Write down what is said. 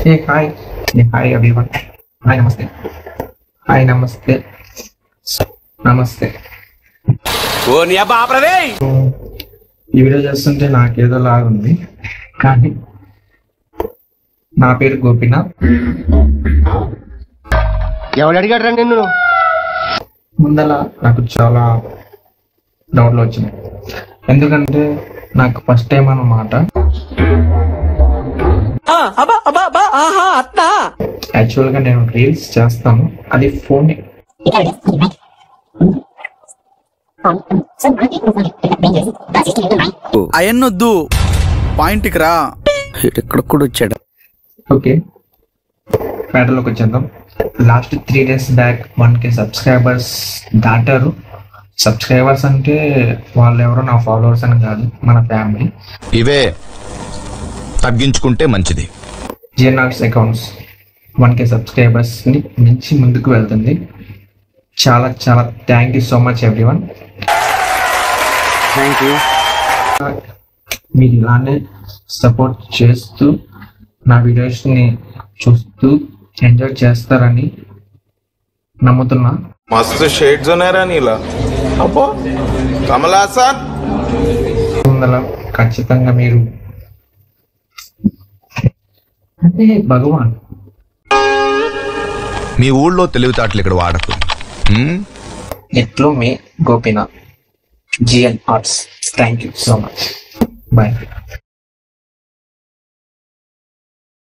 ఏ hi hey hi everyone hi నమస్తే hi నమస్తే నమస్తే ఓ నీ అబ్బా ఆపరదే ఈ వీడియో చేస్తుంటే నాకేదో లాగుంది కానీ నా పేరు గోపినాథ్ ఎవడు అడిగాడు నిన్ను ముందల నాకు చాలా డౌట్లు వచ్చినాయి ఎందుకంటే నాకు ఫస్ట్ టైం అన్నమాట యాక్చువల్ గా నేను రీల్స్ చేస్తాను అది ఫోన్ అయన్నొద్దు పాయింట్కి రా ఇక్కడ కూడా వచ్చాడు ఓకే ప్యాటర్లోకి వచ్చేద్దాం last three days back one K subscribers దాటారు సబ్స్క్రైబర్స్ అంటే వాళ్ళు ఎవరో నా ఫాలోవర్స్ అని కాదు మన ఫ్యామిలీ ఇవే తగ్గించుకుంటే మంచిది జిఎన్ఆర్స్ అకౌంట్స్ వన్ కే సబ్స్క్రైబర్స్ ని మించి ముందుకు వెళ్తుంది చాలా చాలా thank you so much everyone thank you మీరు ఇలానే సపోర్ట్ చేస్తూ నా వీడియోస్ని చూస్తూ ఎంజాయ్ చేస్తారని నమ్ముతున్నా मस्त शेड जो नाही राणीला अप्पो कमला असा ముందల ఖచ్చితంగా మీరు అంటే భగవాన్ మీ ఊళ్ళో తెలివితేటలు ఇక్కడ వాడకు హ్మ్? ఎట్లు మీ Gopinath GN arts thank you so much bye